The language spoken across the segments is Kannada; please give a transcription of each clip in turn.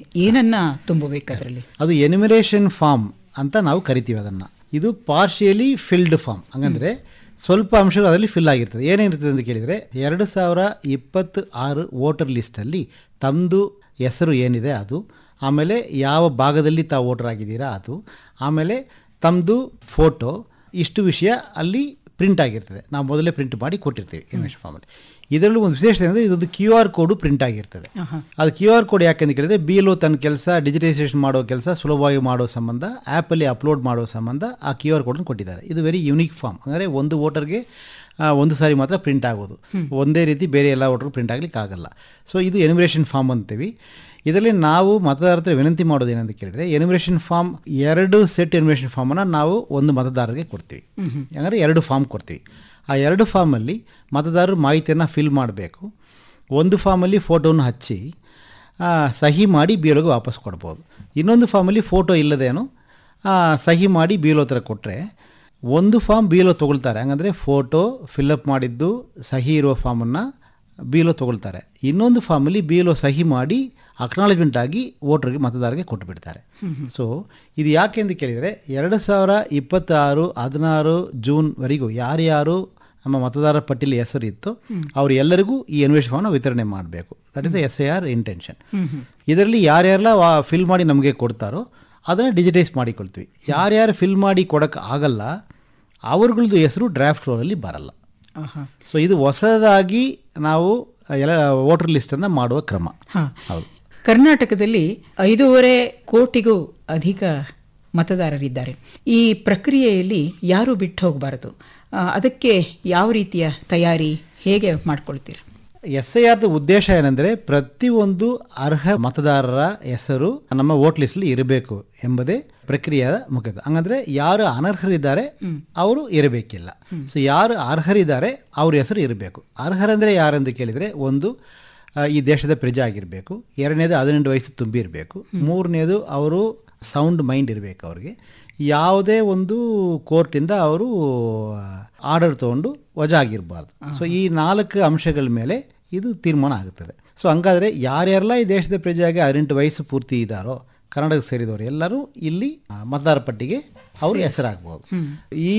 ಏನನ್ನ ತುಂಬಬೇಕು ಅದರಲ್ಲಿ ಅದು ಎನಿಮಿರೇಷನ್ ಫಾರ್ಮ್ ಅಂತ ನಾವು ಕರಿತೀವಿ ಅದನ್ನು ಇದು ಪಾರ್ಷಿಯಲಿ ಫಿಲ್ಡ್ ಫಾರ್ಮ್ ಹಂಗಂದ್ರೆ ಸ್ವಲ್ಪ ಅಂಶಗಳು ಅದರಲ್ಲಿ ಫಿಲ್ ಆಗಿರ್ತದೆ ಏನೇನಿರ್ತದೆ ಅಂತ ಕೇಳಿದರೆ ಎರಡು ಸಾವಿರ ಇಪ್ಪತ್ತು ಆರು ವೋಟರ್ ಲಿಸ್ಟಲ್ಲಿ ತಮ್ಮದು ಹೆಸರು ಏನಿದೆ ಅದು ಆಮೇಲೆ ಯಾವ ಭಾಗದಲ್ಲಿ ತಾವು ವೋಟರ್ ಆಗಿದ್ದೀರಾ ಅದು ಆಮೇಲೆ ತಮ್ಮದು ಫೋಟೋ ಇಷ್ಟು ವಿಷಯ ಅಲ್ಲಿ ಪ್ರಿಂಟ್ ಆಗಿರ್ತದೆ ನಾವು ಮೊದಲೇ ಪ್ರಿಂಟ್ ಮಾಡಿ ಕೊಟ್ಟಿರ್ತೀವಿ ಇನ್ವೆಸ್ಟ್ ಫಾರ್ಮಲ್ಲಿ ಇದರಲ್ಲೂ ಒಂದು ವಿಶೇಷತೆ ಅಂದರೆ ಇದೊಂದು ಕ್ಯೂ ಆರ್ ಕೋಡು ಪ್ರಿಂಟ್ ಆಗಿರ್ತದೆ ಅದು ಕ್ಯೂ ಆರ್ ಕೋಡ್ ಯಾಕಂತ ಕೇಳಿದ್ರೆ ಬಿ ಎಲ್ ತನ್ನ ಕೆಲಸ ಡಿಜಿಟೈಸೇಷನ್ ಮಾಡೋ ಕೆಲಸ ಸುಲಭವಾಗಿ ಮಾಡೋ ಸಂಬಂಧ ಆ್ಯಪಲ್ಲಿ ಅಪ್ಲೋಡ್ ಮಾಡೋ ಸಂಬಂಧ ಆ ಕ್ಯೂ ಆರ್ ಕೋಡನ್ನು ಕೊಟ್ಟಿದ್ದಾರೆ ಇದು ವೆರಿ ಯುನೀಕ್ ಫಾರ್ಮ್ ಅಂದರೆ ಒಂದು ವೋಟರ್ಗೆ ಒಂದು ಸಾರಿ ಮಾತ್ರ ಪ್ರಿಂಟ್ ಆಗೋದು ಒಂದೇ ರೀತಿ ಬೇರೆ ಎಲ್ಲ ವೋಟರ್ ಪ್ರಿಂಟ್ ಆಗ್ಲಿಕ್ಕೆ ಆಗಲ್ಲ ಸೊ ಇದು ಎನಿಮಿರೇಷನ್ ಫಾರ್ಮ್ ಅಂತೀವಿ ಇದರಲ್ಲಿ ನಾವು ಮತದಾರರ ಹತ್ರ ವಿನಂತಿ ಮಾಡೋದು ಏನಂತ ಕೇಳಿದ್ರೆ ಎನಿಮಿರೇಷನ್ ಫಾರ್ಮ್ ಎರಡು ಸೆಟ್ ಎನಿಮಿರೇಷನ್ ಫಾರ್ಮನ್ನು ನಾವು ಒಂದು ಮತದಾರರಿಗೆ ಕೊಡ್ತೀವಿ ಅಂದರೆ ಎರಡು ಫಾರ್ಮ್ ಕೊಡ್ತೀವಿ ಆ ಎರಡು ಫಾರ್ಮಲ್ಲಿ ಮತದಾರರು ಮಾಹಿತಿಯನ್ನು ಫಿಲ್ ಮಾಡಬೇಕು ಒಂದು ಫಾರ್ಮಲ್ಲಿ ಫೋಟೋನ ಹಚ್ಚಿ ಆ, ಸಹಿ ಮಾಡಿ ಬಿ ಎಲ್ಗೆ ವಾಪಸ್ ಕೊಡ್ಬೋದು ಇನ್ನೊಂದು ಫಾರ್ಮಲ್ಲಿ ಫೋಟೋ ಇಲ್ಲದೇನು ಆ, ಸಹಿ ಮಾಡಿ ಬಿ ಎಲ್ ಹತ್ರ ಕೊಟ್ಟರೆ ಒಂದು ಫಾರ್ಮ್ ಬಿ ಎಲ್ ತೊಗೊಳ್ತಾರೆ ಹಂಗಂದರೆ ಫೋಟೋ ಫಿಲ್ಲಪ್ ಮಾಡಿದ್ದು ಸಹಿ ಇರುವ ಫಾರ್ಮನ್ನು ಬಿ ಎಲ್ ತೊಗೊಳ್ತಾರೆ ಇನ್ನೊಂದು ಫಾರ್ಮಲ್ಲಿ ಬಿ ಎಲ್ ಸಹಿ ಮಾಡಿ ಅಕ್ನಾಲಜ್ಮೆಂಟ್ ಆಗಿ ವೋಟರ್ಗೆ ಮತದಾರರಿಗೆ ಕೊಟ್ಟುಬಿಡ್ತಾರೆ ಸೊ ಇದು ಯಾಕೆ ಅಂತ ಕೇಳಿದರೆ ಎರಡು ಸಾವಿರ ಇಪ್ಪತ್ತಾರು ಹದಿನಾರು ಜೂನ್ವರೆಗೂ ಯಾರ್ಯಾರು ನಮ್ಮ ಮತದಾರರ ಪಟ್ಟಿಲಿ ಹೆಸರು ಇತ್ತು ಅವ್ರು ಎಲ್ಲರಿಗೂ ಈ ಎನ್ವೇಷ್ ಫಾರ್ಮ್ನ ವಿತರಣೆ ಮಾಡಬೇಕು that is S A R intention ಇದರಲ್ಲಿ ಯಾರ್ಯಾರೆಲ್ಲ ಫಿಲ್ ಮಾಡಿ ನಮಗೆ ಕೊಡ್ತಾರೋ ಅದನ್ನು ಡಿಜಿಟೈಸ್ ಮಾಡಿಕೊಳ್ತೀವಿ ಯಾರ್ಯಾರು ಫಿಲ್ ಮಾಡಿ ಕೊಡೋಕ್ಕೆ ಆಗಲ್ಲ ಅವ್ರಗಳದ್ದು ಹೆಸರು ಡ್ರಾಫ್ಟ್ ರೋಲಲ್ಲಿ ಬರಲ್ಲ ಆಹಾ. ಸೊ ಇದು ಹೊಸದಾಗಿ ನಾವು ಎಲ್ಲ ವೋಟರ್ ಲಿಸ್ಟನ್ನು ಮಾಡುವ ಕ್ರಮ ಹಾ. ಹೌದು ಕರ್ನಾಟಕದಲ್ಲಿ ಐದೂವರೆ ಕೋಟಿಗೂ ಅಧಿಕ ಮತದಾರರಿದ್ದಾರೆ ಈ ಪ್ರಕ್ರಿಯೆಯಲ್ಲಿ ಯಾರು ಬಿಟ್ಟು ಹೋಗಬಾರದು ಆ, ಅದಕ್ಕೆ ಯಾವ ರೀತಿಯ ತಯಾರಿ ಹೇಗೆ ಮಾಡ್ಕೊಳ್ತೀರಾ ಎಸ್ ಐ ಆರ್ದ ಉದ್ದೇಶ ಏನಂದರೆ ಪ್ರತಿಯೊಂದು ಅರ್ಹ ಮತದಾರರ ಹೆಸರು ನಮ್ಮ ವೋಟ್ ಲಿಸ್ಟಲ್ಲಿ ಇರಬೇಕು ಎಂಬುದೇ ಪ್ರಕ್ರಿಯೆಯ ಮುಖ್ಯತೆ ಹಂಗಂದ್ರೆ ಯಾರು ಅನರ್ಹರಿದ್ದಾರೆ ಅವರು ಇರಬೇಕಿಲ್ಲ ಸೊ ಯಾರು ಅರ್ಹರಿದ್ದಾರೆ ಅವ್ರ ಹೆಸರು ಇರಬೇಕು ಅರ್ಹರಂದರೆ ಯಾರಂತ ಕೇಳಿದರೆ ಒಂದು ಆ, ಈ ದೇಶದ ಪ್ರಜೆ ಆಗಿರಬೇಕು ಎರಡನೇದು ಹದಿನೆಂಟು ವಯಸ್ಸು ತುಂಬಿರಬೇಕು ಮೂರನೇದು ಅವರು ಸೌಂಡ್ ಮೈಂಡ್ ಇರಬೇಕು ಅವ್ರಿಗೆ ಯಾವುದೇ ಒಂದು ಕೋರ್ಟಿಂದ ಅವರು ಆರ್ಡರ್ ತೊಗೊಂಡು ವಜಾ ಆಗಿರಬಾರ್ದು ಸೊ ಈ ನಾಲ್ಕು ಅಂಶಗಳ ಮೇಲೆ ಇದು ತೀರ್ಮಾನ ಆಗುತ್ತದೆ ಸೊ ಹಂಗಾದ್ರೆ ಯಾರ್ಯಾರೆಲ್ಲ ಈ ದೇಶದ ಪ್ರಜೆಯಾಗಿ ಹದಿನೆಂಟು ವಯಸ್ಸು ಪೂರ್ತಿ ಇದ್ದಾರೋ ಕನ್ನಡಕ್ಕೆ ಸೇರಿದವರು ಎಲ್ಲರೂ ಇಲ್ಲಿ ಆ, ಮತದಾರ ಪಟ್ಟಿಗೆ ಅವರು ಹೆಸರಾಗ್ಬೋದು ಈ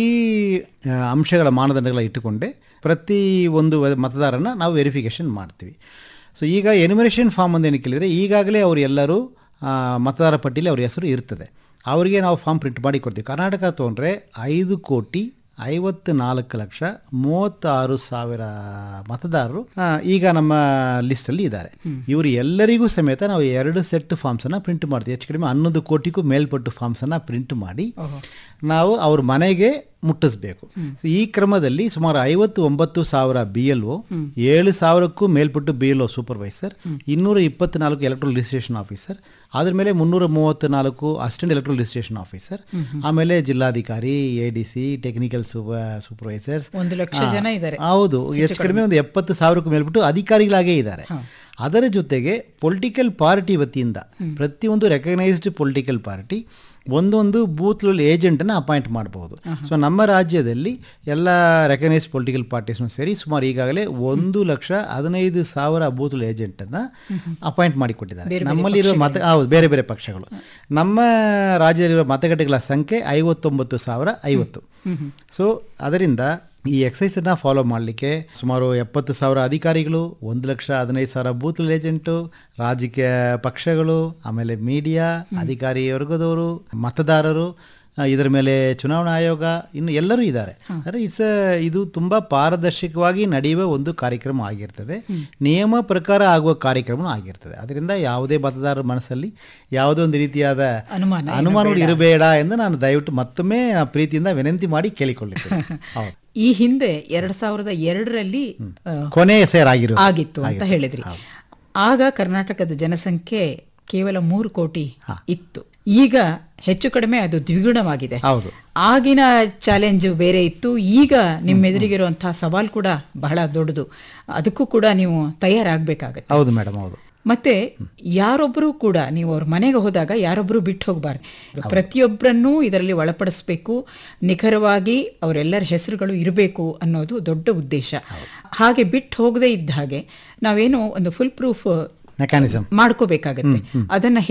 ಆ, ಅಂಶಗಳ ಮಾನದಂಡಗಳ ಇಟ್ಟುಕೊಂಡೇ ಪ್ರತಿ ಒಂದು ವ- ಮತದಾರನ ನಾವು ವೆರಿಫಿಕೇಷನ್ ಮಾಡ್ತೀವಿ ಸೊ ಈಗ ಎನಿಮಿನೇಷನ್ ಫಾರ್ಮ್ ಅಂತ ಏನು ಕೇಳಿದರೆ ಈಗಾಗಲೇ ಅವರು ಎಲ್ಲರೂ ಆ, ಮತದಾರ ಪಟ್ಟಿಲಿ ಅವ್ರ ಹೆಸರು ಇರ್ತದೆ ಅವರಿಗೆ ನಾವು ಫಾರ್ಮ್ ಪ್ರಿಂಟ್ ಮಾಡಿ ಕೊಡ್ತೀವಿ ಕರ್ನಾಟಕ ತೊಗೊಂಡ್ರೆ ಐದು ಕೋಟಿ ಐವತ್ತು ನಾಲ್ಕು ಲಕ್ಷ ಮೂವತ್ತಾರು ಸಾವಿರ ಮತದಾರರು ಆ, ಈಗ ನಮ್ಮ ಲಿಸ್ಟಲ್ಲಿ ಇದ್ದಾರೆ ಇವರು ಎಲ್ಲರಿಗೂ ಸಮೇತ ನಾವು ಎರಡು ಸೆಟ್ ಫಾರ್ಮ್ಸನ್ನು ಪ್ರಿಂಟ್ ಮಾಡ್ತೀವಿ ಹೆಚ್ಚು ಕಡಿಮೆ ಹನ್ನೊಂದು ಕೋಟಿಗೂ ಮೇಲ್ಪಟ್ಟು ಫಾರ್ಮ್ಸನ್ನು ಪ್ರಿಂಟ್ ಮಾಡಿ ನಾವು ಅವ್ರ ಮನೆಗೆ ಮುಟ್ಟಿಸ್ಬೇಕು ಈ ಕ್ರಮದಲ್ಲಿ ಸುಮಾರು ಐವತ್ತು ಒಂಬತ್ತು ಸಾವಿರ ಬಿ ಎಲ್ ಒ ಏಳು ಸಾವಿರಕ್ಕೂ ಮೇಲ್ಪಟ್ಟು ಬಿ ಎಲ್ ಒ ಸೂಪರ್ವೈಸರ್ ಇನ್ನೂರ ಇಪ್ಪತ್ನಾಲ್ಕು ಎಲೆಕ್ಟ್ರಲ್ ರಿಜಿಸ್ಟ್ರೇಷನ್ ಆಫೀಸರ್ ಅದ್ರ ಮೇಲೆ ಮುನ್ನೂರ ಮೂವತ್ತು ನಾಲ್ಕು ಅಸಿಸ್ಟೆಂಟ್ ಎಲೆಕ್ಟ್ರಲ್ ರಿಜಿಸ್ಟ್ರೇಷನ್ ಆಫೀಸರ್ ಆಮೇಲೆ ಜಿಲ್ಲಾಧಿಕಾರಿ A D C technical supervisors ಒಂದು ಲಕ್ಷ ಜನ ಇದ್ದಾರೆ ಹೌದು ಹೆಚ್ಚು ಕಡಿಮೆ ಒಂದು ಎಪ್ಪತ್ತು ಸಾವಿರಕ್ಕೂ ಮೇಲ್ಬಿಟ್ಟು ಅಧಿಕಾರಿಗಳಾಗೇ ಇದ್ದಾರೆ ಅದರ ಜೊತೆಗೆ ಪೊಲಿಟಿಕಲ್ ಪಾರ್ಟಿ ವತಿಯಿಂದ ಪ್ರತಿಯೊಂದು ರೆಕಗ್ನೈಸ್ಡ್ ಪೊಲಿಟಿಕಲ್ ಪಾರ್ಟಿ ಒಂದೊಂದು ಬೂತ್ಗಳಲ್ಲಿ ಏಜೆಂಟನ್ನು ಅಪಾಯಿಂಟ್ ಮಾಡಬಹುದು ಸೊ ನಮ್ಮ ರಾಜ್ಯದಲ್ಲಿ ಎಲ್ಲ ರೆಕಗ್ನೈಸ್ಡ್ ಪೊಲಿಟಿಕಲ್ ಪಾರ್ಟೀಸ್ನು ಸೇರಿ ಸುಮಾರು ಈಗಾಗಲೇ ಒಂದು ಲಕ್ಷ ಹದಿನೈದು ಸಾವಿರ ಬೂತ್ ಏಜೆಂಟನ್ನು ಅಪಾಯಿಂಟ್ ಮಾಡಿಕೊಟ್ಟಿದ್ದಾರೆ ನಮ್ಮಲ್ಲಿರುವ ಮತ ಹೌದು ಬೇರೆ ಬೇರೆ ಪಕ್ಷಗಳು ನಮ್ಮ ರಾಜ್ಯದಲ್ಲಿರುವ ಮತಗಟ್ಟೆಗಳ ಸಂಖ್ಯೆ ಐವತ್ತೊಂಬತ್ತು ಸಾವಿರ ಐವತ್ತು ಸೊ ಅದರಿಂದ ಈ ಎಕ್ಸೈಸನ್ನು ಫಾಲೋ ಮಾಡಲಿಕ್ಕೆ ಸುಮಾರು ಎಪ್ಪತ್ತು ಸಾವಿರ ಅಧಿಕಾರಿಗಳು ಒಂದು ಲಕ್ಷ ಹದಿನೈದು ಸಾವಿರ ಬೂತ್ ಏಜೆಂಟು ರಾಜಕೀಯ ಪಕ್ಷಗಳು ಆಮೇಲೆ ಮೀಡಿಯಾ ಅಧಿಕಾರಿ ವರ್ಗದವರು ಮತದಾರರು ಆ, ಇದರ ಮೇಲೆ ಚುನಾವಣಾ ಆಯೋಗ ಇನ್ನು ಎಲ್ಲರೂ ಇದ್ದಾರೆ ಅಂದರೆ ಇಟ್ಸ್ ಇದು ತುಂಬ ಪಾರದರ್ಶಕವಾಗಿ ನಡೆಯುವ ಒಂದು ಕಾರ್ಯಕ್ರಮ ಆಗಿರ್ತದೆ ನಿಯಮ ಪ್ರಕಾರ ಆಗುವ ಕಾರ್ಯಕ್ರಮ ಆಗಿರ್ತದೆ ಅದರಿಂದ ಯಾವುದೇ ಮತದಾರರ ಮನಸ್ಸಲ್ಲಿ ಯಾವುದೇ ಒಂದು ರೀತಿಯಾದ ಅನುಮಾನ ಅನುಮಾನಗಳು ಇರಬೇಡ ಎಂದು ನಾನು ದಯವಿಟ್ಟು ಮತ್ತೊಮ್ಮೆ ಆ ಪ್ರೀತಿಯಿಂದ ವಿನಂತಿ ಮಾಡಿ ಕೇಳಿಕೊಳ್ಳುತ್ತೇನೆ ಹೌದು ಈ ಹಿಂದೆ ಎರಡ್ ಸಾವಿರದ ಎರಡರಲ್ಲಿ ಆ, ಕೊನೆ ಹೆಸರಾಗಿರೋ ಆಗಿತ್ತು ಅಂತ ಹೇಳಿದ್ರಿ ಆಗ ಕರ್ನಾಟಕದ ಜನಸಂಖ್ಯೆ ಕೇವಲ ಮೂರು ಕೋಟಿ ಇತ್ತು ಈಗ ಹೆಚ್ಚು ಕಡಿಮೆ ಅದು ದ್ವಿಗುಣವಾಗಿದೆ ಹೌದು ಆಗಿನ ಚಾಲೆಂಜ್ ಬೇರೆ ಇತ್ತು ಈಗ ನಿಮ್ಮ ಎದುರಿಗಿರುವಂತಹ ಸವಾಲು ಕೂಡ ಬಹಳ ದೊಡ್ಡದು ಅದಕ್ಕೂ ಕೂಡ ನೀವು ತಯಾರಾಗಬೇಕಾಗತ್ತೆ ಹೌದು ಮೇಡಮ್ ಹೌದು ಮತ್ತೆ ಯಾರೊಬ್ಬರು ಕೂಡ ನೀವು ಅವ್ರ ಮನೆಗೆ ಹೋದಾಗ ಯಾರೊಬ್ಬರು ಬಿಟ್ಟು ಹೋಗಬಾರ್ದು ಪ್ರತಿಯೊಬ್ಬರನ್ನೂ ಇದರಲ್ಲಿ ಒಳಪಡಿಸ್ಬೇಕು ನಿಖರವಾಗಿ ಅವರೆಲ್ಲರ ಹೆಸರುಗಳು ಇರಬೇಕು ಅನ್ನೋದು ದೊಡ್ಡ ಉದ್ದೇಶ ಹಾಗೆ ಬಿಟ್ಟು ಹೋಗದೇ ಇದ್ದ ಹಾಗೆ ನಾವೇನು ಒಂದು ಫುಲ್ ಪ್ರೂಫ್ ಮೆಕ್ಯಾನಿಸಮ್ ಮಾಡ್ಕೋಬೇಕಾಗತ್ತೆ ಅದನ್ನ